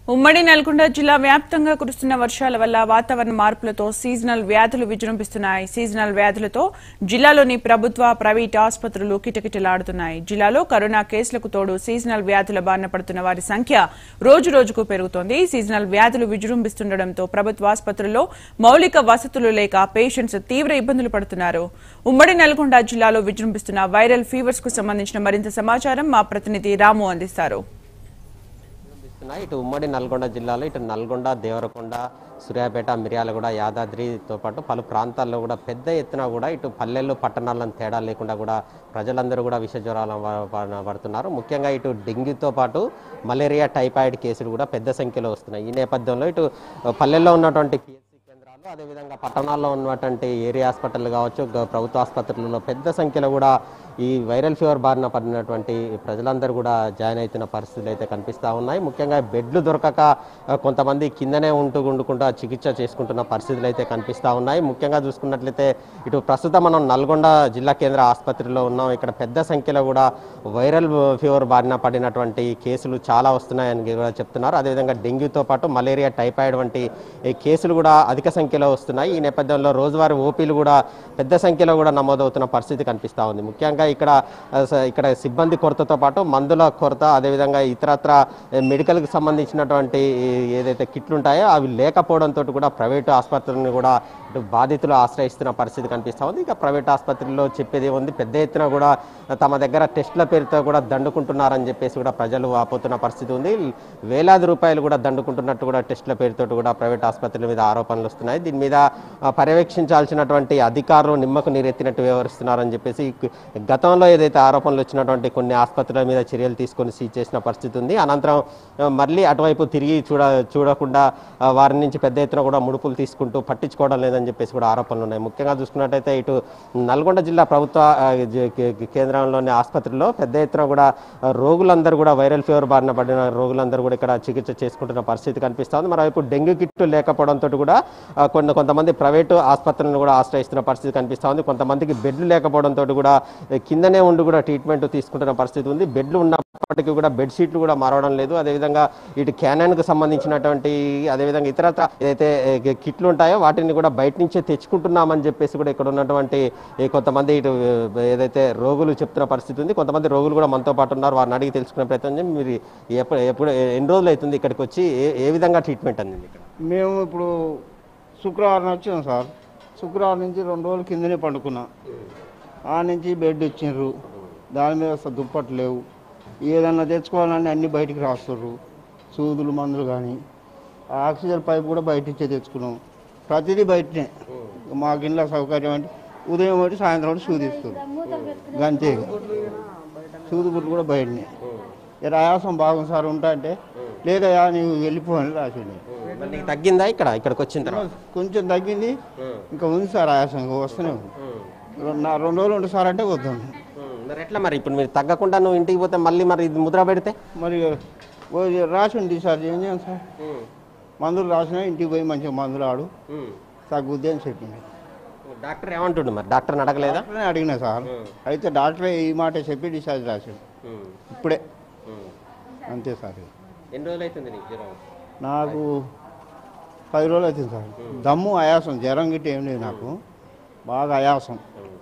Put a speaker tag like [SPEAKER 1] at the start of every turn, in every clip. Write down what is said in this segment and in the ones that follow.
[SPEAKER 1] ఉమ్మడి నల్గొండ జిల్లా వ్యాప్తంగా కురుస్తున్న వర్షాల వల్ల వాతావరణ మార్పులతో సీజనల్ వ్యాధులు విజృంభిస్తున్నాయి సీజనల్ వ్యాధులతో జిల్లాలోని ప్రభుత్వ ప్రైవేట్ ఆసుపత్రులు కిటకిటలాడుతున్నాయి జిల్లాలో కరోనా కేసులకు తోడు సీజనల్ వ్యాధుల బారిన పడుతున్న వారి సంఖ్య రోజు రోజుకు పెరుగుతోంది సీజనల్ వ్యాధులు విజృంభిస్తుండటంతో ప్రభుత్వ ఆసుపత్రుల్లో మౌలిక వసతులు లేక పేషెంట్స్ తీవ్ర ఇబ్బందులు పడుతున్నారు ఉమ్మడి నల్గొండ జిల్లాలో విజృంభిస్తున్న వైరల్ ఫీవర్స్ కు సంబంధించిన మరింత సమాచారం మా ప్రతినిధి రాము అందిస్తారు
[SPEAKER 2] ఉన్నాయి. ఇటు ఉమ్మడి నల్గొండ జిల్లాలో ఇటు నల్గొండ దేవరకొండ సూర్యాపేట మిర్యాలగూడ యాదాద్రితో పాటు పలు ప్రాంతాల్లో కూడా పెద్ద ఎత్తున కూడా ఇటు పల్లెల్లో పట్టణాలను తేడా లేకుండా కూడా ప్రజలందరూ కూడా విష జ్వరాల వ- వ- పడుతున్నారు ముఖ్యంగా ఇటు డెంగ్యూతో పాటు మలేరియా టైఫాయిడ్ కేసులు కూడా పెద్ద సంఖ్యలో వస్తున్నాయి ఈ నేపథ్యంలో ఇటు పల్లెల్లో ఉన్నటువంటి పిఎస్సి కేంద్రాలు అదేవిధంగా పట్టణాల్లో ఉన్నటువంటి ఏరియా హాస్పిటల్ కావచ్చు గ- ప్రభుత్వ ఆసుపత్రులలో పెద్ద సంఖ్యలో కూడా ఈ వైరల్ ఫీవర్ బారిన పడినటువంటి ప్రజలందరూ కూడా జాయిన్ అవుతున్న పరిస్థితులు అయితే కనిపిస్తూ ఉన్నాయి ముఖ్యంగా బెడ్లు దొరకక ఆ, కొంతమంది కిందనే ఉంటూ ఉండుకుంటూ చికిత్స చేసుకుంటున్న పరిస్థితులు అయితే కనిపిస్తూ ఉన్నాయి ముఖ్యంగా చూసుకున్నట్లయితే ఇటు ప్రస్తుతం మనం నల్గొండ జిల్లా కేంద్ర ఆసుపత్రిలో ఉన్నాం ఇక్కడ పెద్ద సంఖ్యలో కూడా వైరల్ ఫీవర్ బారిన పడినటువంటి కేసులు చాలా వస్తున్నాయని కూడా చెప్తున్నారు అదేవిధంగా డెంగ్యూతో పాటు మలేరియా టైఫాయిడ్ వంటి ఈ కేసులు కూడా అధిక సంఖ్యలో వస్తున్నాయి ఈ నేపథ్యంలో రోజువారీ ఓపీలు కూడా పెద్ద సంఖ్యలో కూడా నమోదవుతున్న పరిస్థితి కనిపిస్తూ ఉంది ముఖ్యంగా ఇక్కడ ఆ, స- ఇక్కడ సిబ్బంది కొరతతో పాటు మందుల కొరత అదేవిధంగా ఇతరత్ర ఏ, మెడికల్కి సంబంధించినటువంటి ఈ ఏదైతే కిట్లు ఉంటాయో అవి లేకపోవడంతో కూడా ప్రైవేటు ఆసుపత్రులను కూడా ఇటు బాధితులు ఆశ్రయిస్తున్న పరిస్థితి కనిపిస్తూ ఉంది ఇక ప్రైవేట్ ఆసుపత్రుల్లో చెప్పేది ఉంది పెద్ద ఎత్తున కూడా తమ దగ్గర టెస్టుల పేరుతో కూడా దండుకుంటున్నారని చెప్పేసి కూడా ప్రజలు వాపోతున్న పరిస్థితి ఉంది వేలాది రూపాయలు కూడా దండుకుంటున్నట్టు కూడా టెస్టుల పేరుతో కూడా ప్రైవేట్ ఆసుపత్రుల మీద ఆరోపణలు వస్తున్నాయి దీని మీద ఆ, పర్యవేక్షించాల్సినటువంటి అధికారులు నిమ్మకు నీరెత్తినట్టు వ్యవహరిస్తున్నారని చెప్పేసి కు- గతంలో ఏదైతే ఆరోపణలు వచ్చినటువంటి కొన్ని ఆసుపత్రుల మీద చర్యలు తీసుకొని సీజ్ చేసిన పరిస్థితి ఉంది అనంతరం ఆ, మళ్ళీ అటువైపు తిరిగి చూడ చూడకుండా ఆ, వారి నుంచి పెద్ద ఎత్తున కూడా ముడుపులు తీసుకుంటూ పట్టించుకోవడం లేదని చెప్పేసి కూడా ఆరోపణలు ఉన్నాయి ముఖ్యంగా చూసుకున్నట్టయితే ఇటు నల్గొండ జిల్లా ప్రభుత్వ ఆ, జ- కే- కేంద్రంలోని ఆసుపత్రిలో పెద్ద ఎత్తున కూడా ఆ, రోగులందరూ కూడా వైరల్ ఫీవర్ బారిన పడిన రోగులందరూ కూడా ఇక్కడ చికిత్స చేసుకుంటున్న పరిస్థితి కనిపిస్తుంది మరోవైపు డెంగ్యూ కిట్లు లేకపోవడంతో కూడా ఆ, కొన్ని కొంతమంది ప్రైవేటు ఆసుపత్రులను కూడా ఆశ్రయిస్తున్న పరిస్థితి కనిపిస్తూ ఉంది కొంతమందికి బెడ్లు లేకపోవడంతో కూడా ఏ, కిందనే ఉండి కూడా ట్రీట్మెంట్ తీసుకుంటున్న పరిస్థితి ఉంది బెడ్లు ఉన్నప్పటికీ కూడా బెడ్ షీట్లు కూడా మారవడం లేదు అదేవిధంగా ఇటు క్యానన్కు సంబంధించినటువంటి అదేవిధంగా ఇతరత్ర ఏదైతే ఏ, కిట్లు ఉంటాయో వాటిని కూడా బయట నుంచే తెచ్చుకుంటున్నామని చెప్పేసి కూడా ఇక్కడ ఉన్నటువంటి ఈ కొంతమంది ఇటు ఏ, ఏదైతే రోగులు చెప్తున్న పరిస్థితి ఉంది కొంతమంది రోగులు కూడా మనతో పాటు ఉన్నారు వారిని అడిగి తెలుసుకునే ప్రయత్నం చేయండి. మీరు ఎప్పుడు ఎప్పుడు ఎన్ని రోజులు అవుతుంది ఇక్కడికి వచ్చి ఏ ఏ విధంగా ట్రీట్మెంట్ అందింది ఇక్కడ
[SPEAKER 3] మేము ఇప్పుడు శుక్రవారం వచ్చాం సార్ శుక్రవారం నుంచి రెండు రోజులు కిందనే పండుకున్నా ఆ నుంచి బెడ్ ఇచ్చిండ్రు దాని మీద అసలు దుప్పట్లు లేవు ఏదన్నా తెచ్చుకోవాలంటే అన్ని బయటికి రాస్తుర్రు సూదులు మందులు కానీ ఆక్సిజన్ పైప్ కూడా బయట ఇచ్చే తెచ్చుకున్నాం ప్రతిదీ బయటనే మాకు ఇంట్లో సౌకర్యం అంటే ఉదయం ఒకటి సాయంత్రం ఒకటి సూదిస్తారు గంతే సూది బుట్లు కూడా బయటనే ఇక ఆయాసం బాగుంది సార్ ఉంటా అంటే లేదయా నీవు వెళ్ళిపో అని రాసిండు
[SPEAKER 2] మరి నీకు తగ్గిందా ఇక్కడ ఇక్కడికి వచ్చిన తర్వాత
[SPEAKER 3] కొంచెం తగ్గింది ఇంకా ఉంది సార్ ఆయాసం ఇంకా వస్తూనే ఉంది రెండు నా రెండు రోజులు ఉంటుంది సార్ అంటే వద్దాం
[SPEAKER 2] మరి ఎట్లా మరి ఇప్పుడు మీరు తగ్గకుండా నువ్వు ఇంటికి పోతే మళ్ళీ మరి ఇది ముద్ర పెడితే
[SPEAKER 3] మరి ఓ రాసి డిశ్చార్జ్ ఏం చేయం సార్ మందులు రాసినా ఇంటికి పోయి మంచిగా మందులు ఆడు తగ్గుద్ది అని చెప్పింది
[SPEAKER 2] డాక్టర్ ఏమంటుండు మరి డాక్టర్ని అడగలేదా
[SPEAKER 3] డాక్టర్నే అడిగినా సార్ అయితే డాక్టరే ఈ మాట చెప్పి డిశ్చార్జ్ రాశాడు ఇప్పుడే అంతే సార్
[SPEAKER 2] ఎన్ని రోజులు అవుతుంది నీకు జ్వరం
[SPEAKER 3] నాకు పది రోజులు అవుతుంది సార్ దమ్ము ఆయాసం జ్వరం గిట్ట ఏం లేదు నాకు బాగా ఆయాసం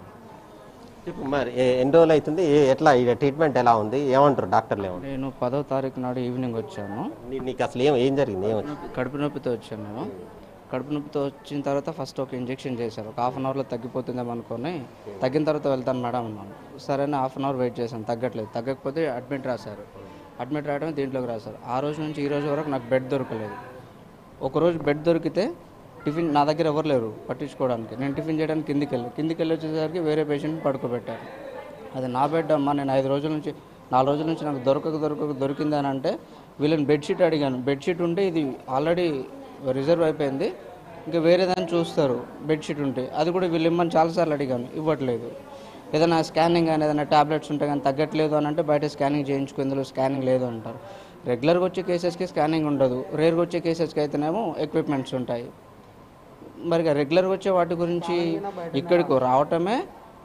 [SPEAKER 2] చెప్పు మరి ఏ- ఎన్ని రోజులు అవుతుంది ఏ- ఎట్లా ఈ ట్రీట్మెంట్ ఎలా ఉంది ఏమంటారు డాక్టర్లు ఏమంటారు
[SPEAKER 4] నేను పదో తారీఖు నాడు ఈవినింగ్ వచ్చాను
[SPEAKER 2] నీ- నీకు అసలు ఏం ఏం జరిగింది ఏం వచ్చింది
[SPEAKER 4] కడుపు నొప్పితో వచ్చాను నేను కడుపు నొప్పితో వచ్చిన తర్వాత ఫస్ట్ ఒక ఇంజెక్షన్ చేశారు ఒక హాఫ్ అన్ అవర్లో తగ్గిపోతుందేమో అనుకొని తగ్గిన తర్వాత వెళ్తాను మేడం అన్నాను సరే అని హాఫ్ అన్ అవర్ వెయిట్ చేశాను తగ్గట్లేదు తగ్గకపోతే అడ్మిట్ రాశారు అడ్మిట్ రావడం దీంట్లోకి రాశారు ఆ రోజు నుంచి ఈ రోజు వరకు నాకు బెడ్ దొరకలేదు ఒకరోజు బెడ్ దొరికితే టిఫిన్ నా దగ్గర ఎవరు లేరు పట్టించుకోవడానికి నేను టిఫిన్ చేయడానికి కిందికి వెళ్ళి కిందికి వెళ్ళి వచ్చేసరికి వేరే పేషెంట్ పడుకోబెట్టారు అది నా బెడ్ అమ్మా నేను ఐదు రోజుల నుంచి నాలుగు రోజుల నుంచి నాకు దొరకక దొరకక దొరికింది అని అంటే వీళ్ళని బెడ్షీట్ అడిగాను బెడ్షీట్ ఉంటే ఇది ఆల్రెడీ రిజర్వ్ అయిపోయింది ఇంకా వేరే దాన్ని చూస్తారు బెడ్షీట్ ఉంటే అది కూడా వీళ్ళు ఇమ్మని చాలాసార్లు అడిగాను ఇవ్వట్లేదు ఏదైనా స్కానింగ్ కానీ ఏదైనా టాబ్లెట్స్ ఉంటే కానీ తగ్గట్లేదు అని అంటే బయట స్కానింగ్ చేయించుకో ఇందులో స్కానింగ్ లేదు అంటారు రెగ్యులర్గా వచ్చే కేసెస్కి స్కానింగ్ ఉండదు రేర్గా వచ్చే కేసెస్కి అయితేనేమో ఎక్విప్మెంట్స్ ఉంటాయి మరి రెగ్యులర్గా వచ్చే వాటి గురించి ఇక్కడికి రావటమే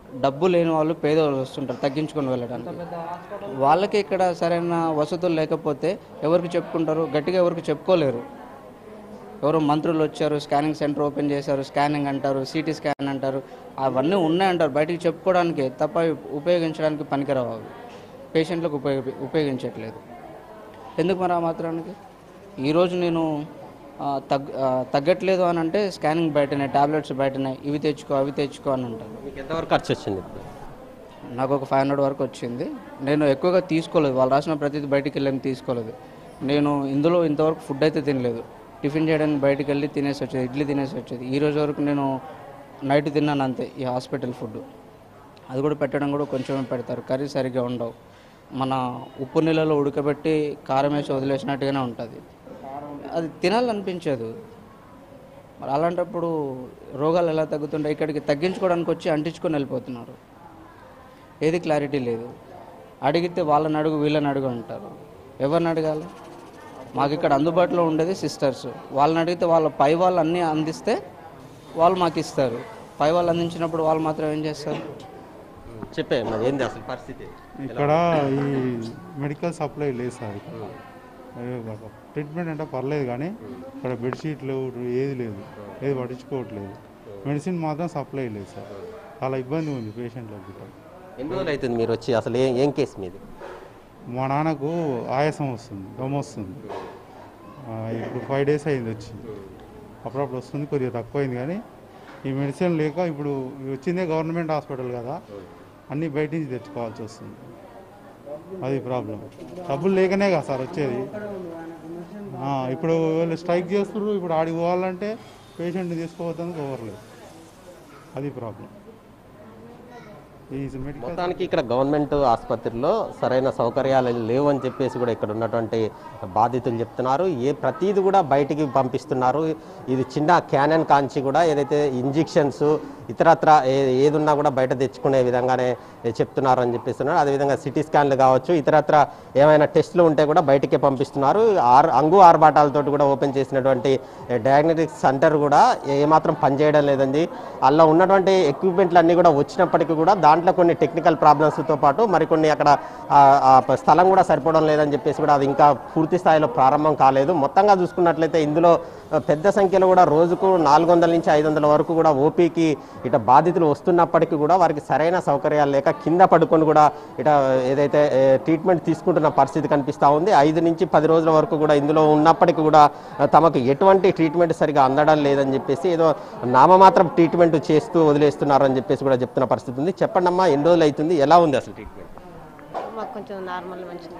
[SPEAKER 4] డబ్బు లేని వాళ్ళు పేదవాళ్ళు వస్తుంటారు తగ్గించుకొని వెళ్ళడానికి వాళ్ళకి ఇక్కడ సరైన వసతులు లేకపోతే ఎవరికి చెప్పుకుంటారు గట్టిగా ఎవరికి చెప్పుకోలేరు ఎవరో మంత్రులు వచ్చారు స్కానింగ్ సెంటర్ ఓపెన్ చేశారు స్కానింగ్ అంటారు సిటీ స్కాన్ అంటారు అవన్నీ ఉన్నాయంటారు బయటికి చెప్పుకోవడానికి తప్ప ఉపయోగించడానికి పనికిరావు అవి పేషెంట్లకు ఉపయోగ ఉపయోగించట్లేదు ఎందుకు మరి ఆ మాత్రానికి ఈరోజు నేను ఆ, తగ్ ఆ, తగ్గట్లేదు అని అంటే స్కానింగ్ బయటనే టాబ్లెట్స్ బయటనే ఇవి తెచ్చుకో అవి తెచ్చుకో అని అంటారు
[SPEAKER 2] మీకు ఎంతవరకు ఖర్చు వచ్చింది ఇప్పుడు
[SPEAKER 4] నాకు ఒక ఫైవ్ హండ్రెడ్ వరకు వచ్చింది నేను ఎక్కువగా తీసుకోలేదు వాళ్ళు రాసిన ప్రతిదీ బయటికి వెళ్ళని తీసుకోలేదు నేను ఇందులో ఇంతవరకు ఫుడ్ అయితే తినలేదు టిఫిన్ చేయడానికి బయటికి వెళ్ళి తినేసి వచ్చేది ఇడ్లీ తినేసి వచ్చేది ఈ రోజు వరకు నేను నైట్ తిన్నాను అంతే ఈ హాస్పిటల్ ఫుడ్ అది కూడా పెట్టడం కూడా కొంచెమే పెడతారు కర్రీ సరిగ్గా ఉండవు మన ఉప్పు నీళ్ళలో ఉడకబెట్టి కారం వేసి వదిలేసినట్టుగానే ఉంటుంది అది తినాలనిపించదు మరి అలాంటప్పుడు రోగాలు ఎలా తగ్గుతుంటాయి ఇక్కడికి తగ్గించుకోవడానికి వచ్చి అంటించుకొని వెళ్ళిపోతున్నారు ఏది క్లారిటీ లేదు అడిగితే వాళ్ళని అడుగు వీళ్ళని అడుగు అంటారు ఎవరిని అడగాలి మాకు ఇక్కడ అందుబాటులో ఉండేది సిస్టర్స్ వాళ్ళని అడిగితే వాళ్ళ పై వాళ్ళు అన్నీ అందిస్తే వాళ్ళు మాకు ఇస్తారు పై వాళ్ళు అందించినప్పుడు వాళ్ళు మాత్రం ఏం చేస్తారు
[SPEAKER 2] చెప్పే మరి ఏంది అసలు పరిస్థితి
[SPEAKER 5] ఇక్కడ ఈ మెడికల్ సప్లై లేదు సార్ ఇక్కడ ట్రీట్మెంట్ అంటే పర్లేదు కానీ ఇక్కడ బెడ్షీట్లు ఏది లేదు ఏది పట్టించుకోవట్లేదు మెడిసిన్ మాత్రం సప్లై లేదు సార్ చాలా ఇబ్బంది ఉంది పేషెంట్లకు గిట్ట.
[SPEAKER 2] ఎన్ని రోజులు అవుతుంది మీరు వచ్చి అసలు ఏం ఏం కేసు మీది
[SPEAKER 5] మా నాన్నకు ఆయాసం వస్తుంది దమ్ వస్తుంది ఆ, ఇప్పుడు ఫైవ్ డేస్ అయింది వచ్చి అప్పుడప్పుడు వస్తుంది కొద్దిగా తక్కువైంది కానీ ఈ మెడిసిన్ లేక ఇప్పుడు వచ్చిందే గవర్నమెంట్ హాస్పిటల్ కదా అన్నీ బయట నుంచి తెచ్చుకోవాల్సి వస్తుంది అది ప్రాబ్లం డబ్బులు లేకనే కదా సార్ వచ్చేది ఆ, ఇప్పుడు వీళ్ళు స్ట్రైక్ చేస్తున్నారు ఇప్పుడు ఆడికి పోవాలంటే పేషెంట్ని తీసుకోవద్దని కోరలేదు అది ప్రాబ్లం ఈ మెడికల్
[SPEAKER 2] మొత్తానికి ఇక్కడ గవర్నమెంట్ ఆసుపత్రిలో సరైన సౌకర్యాలు లేవు అని చెప్పేసి కూడా ఇక్కడ ఉన్నటువంటి బాధితులు చెప్తున్నారు ఏ ప్రతిది కూడా బయటికి పంపిస్తున్నారు ఇది చిన్న క్యానన్ కాంచి కూడా ఏదైతే ఇంజెక్షన్స్ ఇతరత్ర ఏ- ఏదున్నా కూడా బయట తెచ్చుకునే విధంగానే చెప్తున్నారు అని చెప్పిస్తున్నారు అదేవిధంగా సిటీ స్కాన్లు కావచ్చు ఇతరత్ర ఏమైనా టెస్టులు ఉంటే కూడా బయటికే పంపిస్తున్నారు ఆర్ అంగు ఆర్భాటాలతోటి కూడా ఓపెన్ చేసినటువంటి డయాగ్నోస్టిక్ సెంటర్ కూడా ఏమాత్రం పనిచేయడం లేదండి అలా ఉన్నటువంటి ఎక్విప్మెంట్లు అన్నీ కూడా వచ్చినప్పటికీ కూడా దాంట్లో కొన్ని టెక్నికల్ ప్రాబ్లమ్స్తో పాటు మరికొన్ని అక్కడ ఆ, ఆ స్థలం కూడా సరిపోవడం లేదని చెప్పేసి కూడా అది ఇంకా పూర్తి స్థాయిలో ప్రారంభం కాలేదు మొత్తంగా చూసుకున్నట్లయితే ఇందులో ఆ, పెద్ద సంఖ్యలో కూడా రోజుకు నాలుగు వందల నుంచి ఐదు వందల వరకు కూడా ఓపీకి ఇట బాధితులు వస్తున్నప్పటికీ కూడా వారికి సరైన సౌకర్యాలు లేక కింద పడుకొని కూడా ఇట ఏదైతే ఏ, ట్రీట్మెంట్ తీసుకుంటున్న పరిస్థితి కనిపిస్తూ ఉంది ఐదు నుంచి పది రోజుల వరకు కూడా ఇందులో ఉన్నప్పటికీ కూడా ఆ, తమకు ఎటువంటి ట్రీట్మెంట్ సరిగా అందడం లేదని చెప్పేసి ఏదో నామమాత్రం ట్రీట్మెంట్ చేస్తూ వదిలేస్తున్నారని చెప్పేసి కూడా చెప్తున్న పరిస్థితి ఉంది చెప్పండి అమ్మా ఎన్ని రోజులు అవుతుంది ఎలా ఉంది అసలు ట్రీట్మెంట్
[SPEAKER 6] మాకు కొంచెం నార్మల్ మంచిగా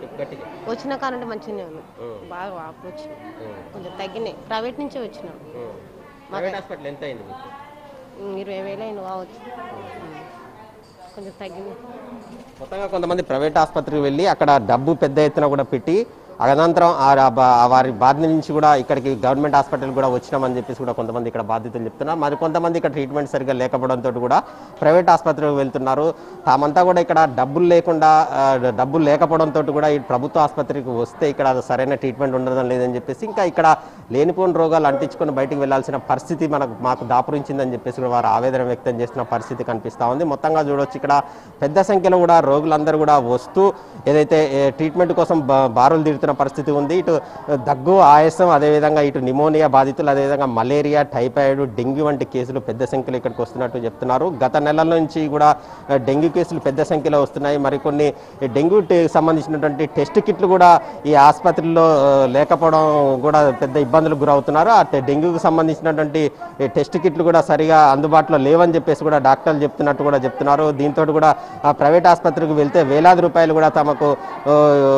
[SPEAKER 6] వచ్చిన కానంటే మంచిగానే ఉంది బాగా వాపు వచ్చింది కొంచెం తగ్గినాయి ప్రైవేట్ నుంచే వచ్చినాం
[SPEAKER 2] ప్రైవేట్ హాస్పిటల్ ఎంత అయింది మీకు
[SPEAKER 6] ఉమ్, ఇరవై వేలు అయింది కావచ్చు ఉమ్. కొంచెం తగ్గినాయి
[SPEAKER 2] మొత్తంగా కొంతమంది ప్రైవేట్ ఆసుపత్రికి వెళ్ళి అక్కడ డబ్బు పెద్ద ఎత్తున కూడా పెట్టి అనంతరం ఆ రా- బా- ఆ వారి బాధ నుంచి కూడా ఇక్కడికి గవర్నమెంట్ హాస్పిటల్ కూడా వచ్చినామని చెప్పేసి కూడా కొంతమంది ఇక్కడ బాధితులు చెప్తున్నారు మరి కొంతమంది ఇక్కడ ట్రీట్మెంట్ సరిగ్గా లేకపోవడంతో కూడా ప్రైవేట్ ఆసుపత్రికి వెళ్తున్నారు తామంతా కూడా ఇక్కడ డబ్బులు లేకుండా ఆ, డబ్బులు లేకపోవడంతో కూడా ఈ ప్రభుత్వ ఆసుపత్రికి వస్తే ఇక్కడ సరైన ట్రీట్మెంట్ ఉండడం లేదని చెప్పేసి ఇంకా ఇక్కడ లేనిపోని రోగాలు అంటించుకొని బయటికి వెళ్లాల్సిన పరిస్థితి మనకు మాకు దాపురించిందని చెప్పేసి కూడా వారు ఆవేదన వ్యక్తం చేస్తున్న పరిస్థితి కనిపిస్తూ ఉంది మొత్తంగా చూడొచ్చు ఇక్కడ పెద్ద సంఖ్యలో కూడా రోగులందరూ కూడా వస్తూ ఏదైతే ఏ, ట్రీట్మెంట్ కోసం బా- బారులు తీరుతున్న పరిస్థితి ఉంది ఇటు దగ్గు ఆయాసం అదేవిధంగా ఇటు నిమోనియా బాధితులు అదేవిధంగా మలేరియా టైఫాయిడ్ డెంగ్యూ వంటి కేసులు పెద్ద సంఖ్యలో ఇక్కడికి వస్తున్నట్టు చెప్తున్నారు గత నెలల నుంచి కూడా ఆ, డెంగ్యూ కేసులు పెద్ద సంఖ్యలో వస్తున్నాయి మరికొన్ని డెంగ్యూ టే- సంబంధించినటువంటి టెస్ట్ కిట్లు కూడా ఈ ఆసుపత్రిలో ఆ, లేకపోవడం కూడా పెద్ద ఇబ్బందులకు గురవుతున్నారు ఆ టె- డెంగ్యూకి సంబంధించినటువంటి ఈ టెస్ట్ కిట్లు కూడా సరిగా అందుబాటులో లేవని చెప్పేసి కూడా డాక్టర్లు చెప్తున్నట్టు కూడా చెప్తున్నారు దీంతో కూడా ఆ, ప్రైవేట్ ఆసుపత్రికి వెళ్తే వేలాది రూపాయలు కూడా తమకు ఆ,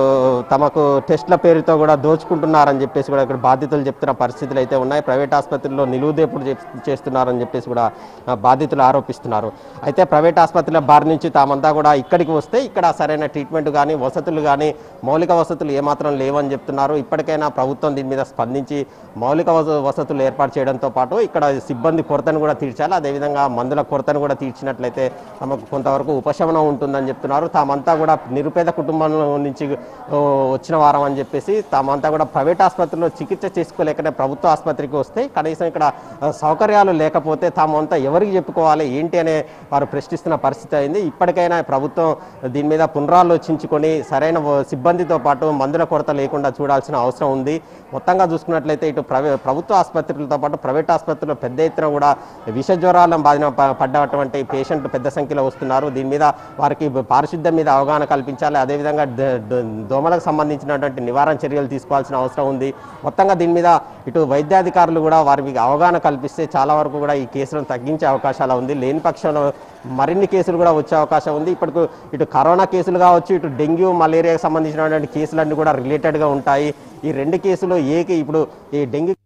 [SPEAKER 2] తమకు టెస్ట్ల పేరుతో కూడా దోచుకుంటున్నారని చెప్పేసి కూడా ఇక్కడ బాధితులు చెప్తున్న పరిస్థితులు అయితే ఉన్నాయి ప్రైవేట్ ఆసుపత్రుల్లో నిలువుదేపుడు చేప్- చేస్తున్నారని చెప్పేసి కూడా ఆ, బాధితులు ఆరోపిస్తున్నారు అయితే ప్రైవేట్ ఆసుపత్రుల బారి నుంచి తామంతా కూడా ఇక్కడికి వస్తే ఇక్కడ సరైన ట్రీట్మెంట్ కానీ వసతులు కానీ మౌలిక వసతులు ఏమాత్రం లేవని చెప్తున్నారు ఇప్పటికైనా ప్రభుత్వం దీని మీద స్పందించి మౌలిక వస- వసతులు ఏర్పాటు చేయడంతో పాటు ఇక్కడ సిబ్బంది కొరతను కూడా తీర్చాలి అదేవిధంగా మందుల కొరతను కూడా తీర్చినట్లయితే తమకు కొంతవరకు ఉపశమనం ఉంటుందని చెప్తున్నారు తామంతా కూడా నిరుపేద కుటుంబం నుంచి ఓ, వచ్చిన వారం చేస్తున్నామని చెప్పేసి తామంతా కూడా ప్రైవేట్ ఆసుపత్రిలో చికిత్స చేసుకోలేకనే ప్రభుత్వ ఆసుపత్రికి వస్తే కనీసం ఇక్కడ ఆ, సౌకర్యాలు లేకపోతే తామంతా ఎవరికి చెప్పుకోవాలి ఏంటి అనే వారు ప్రశ్నిస్తున్న పరిస్థితి అయింది ఇప్పటికైనా ప్రభుత్వం దీని మీద పునరాలోచించుకొని సరైన వ- సిబ్బందితో పాటు మందుల కొరత లేకుండా చూడాల్సిన అవసరం ఉంది మొత్తంగా చూసుకున్నట్లయితే ఇటు ప్రవే ప్రభుత్వ ఆసుపత్రులతో పాటు ప్రైవేట్ ఆసుపత్రుల్లో పెద్ద ఎత్తున కూడా విష జ్వరాలను బాధిన ప- పడ్డటువంటి పేషెంట్లు పెద్ద సంఖ్యలో వస్తున్నారు దీని మీద వారికి పారిశుద్ధ్యం మీద అవగాహన కల్పించాలి అదేవిధంగా ద- ద- దోమలకు సంబంధించినటువంటి నివారణ చర్యలు తీసుకోవాల్సిన అవసరం ఉంది మొత్తంగా దీని మీద ఇటు వైద్యాధికారులు కూడా వారికి అవగాహన కల్పిస్తే చాలా వరకు కూడా ఈ కేసులను తగ్గించే అవకాశాలు ఉంది లేని పక్షంలో మరిన్ని కేసులు కూడా వచ్చే అవకాశం ఉంది ఇప్పటికు ఇటు కరోనా కేసులు కావచ్చు ఇటు డెంగ్యూ మలేరియాకి సంబంధించినటువంటి కేసులన్నీ కూడా రిలేటెడ్గా ఉంటాయి ఈ రెండు కేసులు ఏకి ఇప్పుడు ఈ డెంగ్యూ